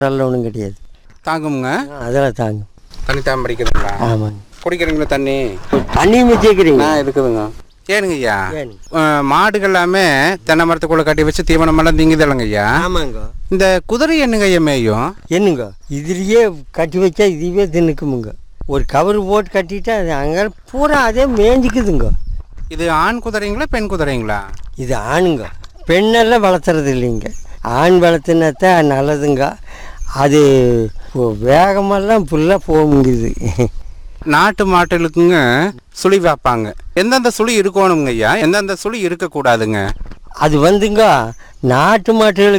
நல்ல ஒன்றும் கிடையாது தாங்குங்க ஆ, அதெல்லாம் தாங்கும் தண்ணி தான் படிக்கிறீங்களா ஆமாங்க குடிக்கிறீங்களா தண்ணி தண்ணியும் வச்சுக்கிறீங்க ஆ இருக்குதுங்க ஏனுங்க ஐயா ஏன் அஹ், மாடுகள் எல்லாமே தென்னை மரத்துக்குள்ள கட்டி வச்சு தீவனம் எல்லாம் திங்குதில்லைங்க ஐயா ஆமாங்க இந்த குதிரை என்னங்க ஐயா மேயும் என்னங்க இதுலேயே கட்டி வச்சா இதுவே தின்னுக்குமுங்க ஒரு கவர் போட்டு கட்டிட்டா அது அங்கே பூரா அதே மேய்ஞ்சிக்குதுங்க இது ஆண் குதிரைங்களா பெண் குதிரைங்களா இது ஆணுங்க பெண்ணெல்லாம் வளர்த்துறது இல்லைங்க ஆண் வளர்த்துனாத்தான் நல்லதுங்க அது இப்போ வேகமெல்லாம் ஃபுல்லாக போகுங்குது நாட்டு மாட்டுகளுக்குங்க சுழி வைப்பாங்க எந்தெந்த சுழி இருக்கணுங்க ஐயா எந்தெந்த சுழி இருக்கக்கூடாதுங்க அது வந்துங்க நாட்டு மாட்டுகளுக்கு